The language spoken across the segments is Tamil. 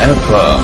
FM.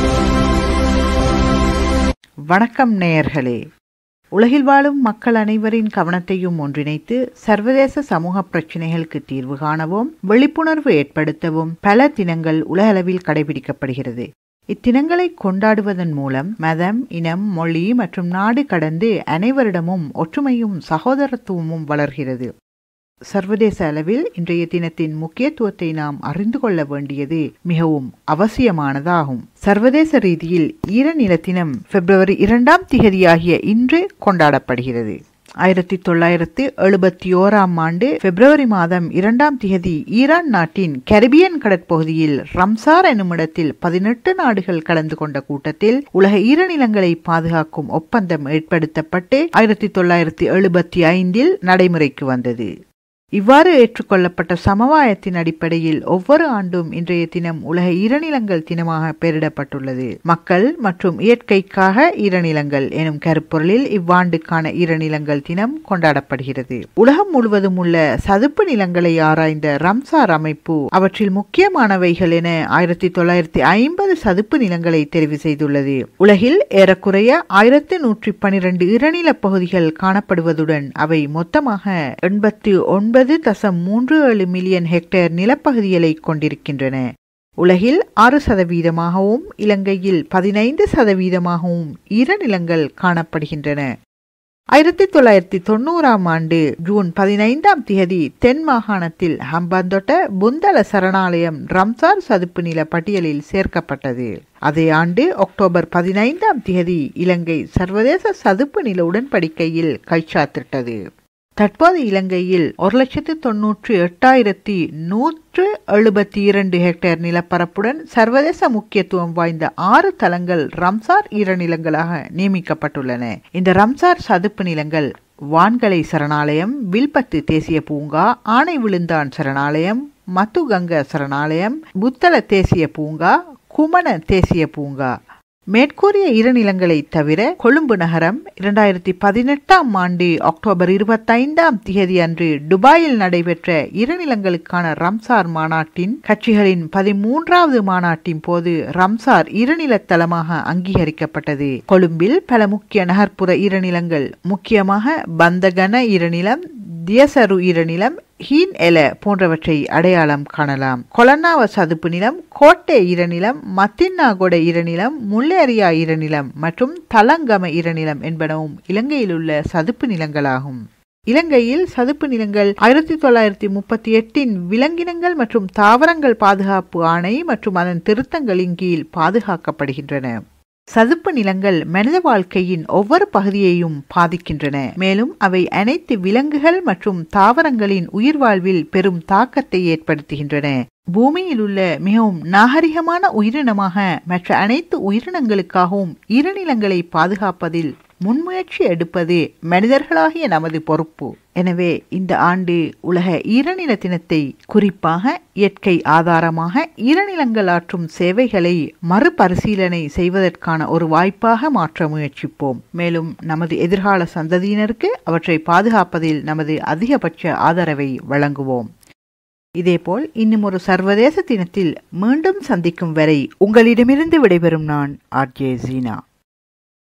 வணக்கம் நேயர்களே உலகில் வாழும் மக்கள் அனைவரின் கவனத்தையும் ஒன்றிணைத்து சர்வதேச சமூக பிரச்சினைகளுக்கு தீர்வு காணவும் விழிப்புணர்வு ஏற்படுத்தவும் பல தினங்கள் உலகளவில் கடைபிடிக்கப்படுகிறது இத்தினங்களை கொண்டாடுவதன் மூலம் மதம் இனம் மொழி மற்றும் நாடு கடந்து அனைவரிடமும் ஒற்றுமையும் சகோதரத்துவமும் வளர்கிறது சர்வதேச அளவில் இன்றைய தினத்தின் முக்கியத்துவத்தை நாம் அறிந்து கொள்ள வேண்டியது மிகவும் அவசியமானதாகும் சர்வதேச ரீதியில் ஈரநில தினம் பிப்ரவரி இரண்டாம் திகதியாகிய இன்று கொண்டாடப்படுகிறது ஆயிரத்தி தொள்ளாயிரத்து எழுபத்தி ஓராம் ஆண்டு பிப்ரவரி மாதம் இரண்டாம் திகதி ஈரான் நாட்டின் கரிபியன் கடற்பகுதியில் ரம்சார் எனும் இடத்தில் பதினெட்டு நாடுகள் கலந்து கொண்ட கூட்டத்தில் உலக ஈரநிலங்களை பாதுகாக்கும் ஒப்பந்தம் ஏற்படுத்தப்பட்டு ஆயிரத்தி தொள்ளாயிரத்தி எழுபத்தி ஐந்தில் நடைமுறைக்கு வந்தது இவ்வாறு ஏற்றுக்கொள்ளப்பட்ட சமவாயத்தின் அடிப்படையில் ஒவ்வொரு ஆண்டும் இன்றைய தினம் உலக ஈரநிலங்கள் தினமாக பெயரிடப்பட்டுள்ளது மக்கள் மற்றும் இயற்கைக்காக ஈரநிலங்கள் எனும் கருப்பொருளில் இவ்வாண்டுக்கான ஈரநிலங்கள் தினம் கொண்டாடப்படுகிறது உலகம் முழுவதும் உள்ள சதுப்பு நிலங்களை ஆராய்ந்த ரம்சார் அமைப்பு அவற்றில் முக்கியமானவைகள் என ஆயிரத்தி தொள்ளாயிரத்தி ஐம்பது சதுப்பு நிலங்களை தெரிவு செய்துள்ளது உலகில் ஏறக்குறைய ஆயிரத்தி நூற்றி பனிரெண்டு ஈரநில பகுதிகள் காணப்படுவதுடன் அவை மொத்தமாக எண்பத்தி ஒன்பது ஒன்பது தசம் மூன்று ஏழு மில்லியன் ஹெக்டேர் நிலப்பகுதிகளை கொண்டிருக்கின்றன உலகில் ஆறு சதவீதமாகவும் இலங்கையில் பதினைந்து சதவீதமாகவும் ஈரநிலங்கள் காணப்படுகின்றன ஆயிரத்தி தொள்ளாயிரத்தி தொண்ணூறாம் ஆண்டு ஜூன் பதினைந்தாம் தேதி தென் மாகாணத்தில் ஹம்பாந்தொட்ட புந்தல சரணாலயம் ரம்சார் சதுப்பு நில பட்டியலில் சேர்க்கப்பட்டது அதே ஆண்டு அக்டோபர் பதினைந்தாம் தேதி இலங்கை சர்வதேச சதுப்பு நில உடன்படிக்கையில் கைச்சாத்திட்டது தற்போது இலங்கையில் ஒரு லட்சத்து தொன்னூற்றி எட்டாயிரத்தி நூற்று எழுபத்தி இரண்டு ஹெக்டேர் நிலப்பரப்புடன் சர்வதேச முக்கியத்துவம் வாய்ந்த ஆறு தலங்கள் ரம்சார் ஈரநிலங்களாக நியமிக்கப்பட்டுள்ளன இந்த ரம்சார் சதுப்பு நிலங்கள் வான்கலை சரணாலயம் வில்பத்து தேசிய பூங்கா ஆனை விழுந்தான் சரணாலயம் மத்துகங்க சரணாலயம் புத்தள தேசிய பூங்கா குமண தேசிய பூங்கா மேற்கூறிய ஈரநிலங்களை தவிர கொழும்பு நகரம் இரண்டாயிரத்தி பதினெட்டாம் ஆண்டு அக்டோபர் இருபத்தைந்தாம் தேதி அன்று துபாயில் நடைபெற்ற ஈரநிலங்களுக்கான ரம்சார் மாநாட்டின் கட்சிகளின் பதிமூன்றாவது மாநாட்டின் போது ரம்சார் ஈரநில தலமாக அங்கீகரிக்கப்பட்டது கொழும்பில் பல முக்கிய நகர்ப்புற ஈரநிலங்கள் முக்கியமாக பந்தகன ஈரநிலம் தியசரு ஈரநிலம் ஹீன் எல போன்றவற்றை அடையாளம் காணலாம் கொலன்னாவ சதுப்பு நிலம் கோட்டை ஈரநிலம் மத்தின்னாகொட ஈரநிலம் முள்ளேரியா ஈரநிலம் மற்றும் தலங்கம ஈரநிலம் என்பனவும் இலங்கையில் உள்ள சதுப்பு நிலங்களாகும் இலங்கையில் சதுப்பு நிலங்கள் ஆயிரத்தி தொள்ளாயிரத்தி முப்பத்தி எட்டின் விலங்கினங்கள் மற்றும் தாவரங்கள் பாதுகாப்பு ஆணை மற்றும் அதன் திருத்தங்களின் கீழ் பாதுகாக்கப்படுகின்றன சதுப்பு நிலங்கள் மனித வாழ்க்கையின் ஒவ்வொரு பகுதியையும் பாதிக்கின்றன மேலும் அவை அனைத்து விலங்குகள் மற்றும் தாவரங்களின் உயிர் வாழ்வில் பெரும் தாக்கத்தை ஏற்படுத்துகின்றன பூமியில் உள்ள மிகவும் நாகரிகமான உயிரினமாக மற்ற அனைத்து உயிரினங்களுக்காகவும் ஈரநிலங்களை பாதுகாப்பதில் முன்முயற்சி எடுப்பது மனிதர்களாகிய நமது பொறுப்பு எனவே இந்த ஆண்டு உலக ஈரநில தினத்தை குறிப்பாக இயற்கை ஆதாரமாக ஈரநிலங்கள் ஆற்றும் சேவைகளை மறுபரிசீலனை செய்வதற்கான ஒரு வாய்ப்பாக மாற்ற முயற்சிப்போம் மேலும் நமது எதிர்கால சந்ததியினருக்கு அவற்றை பாதுகாப்பதில் நமது அதிகபட்ச ஆதரவை வழங்குவோம் இதேபோல் இன்னும் ஒரு சர்வதேச தினத்தில் மீண்டும் சந்திக்கும் வரை உங்களிடமிருந்து விடைபெறும் நான் ஆர்ஜே ஜீனா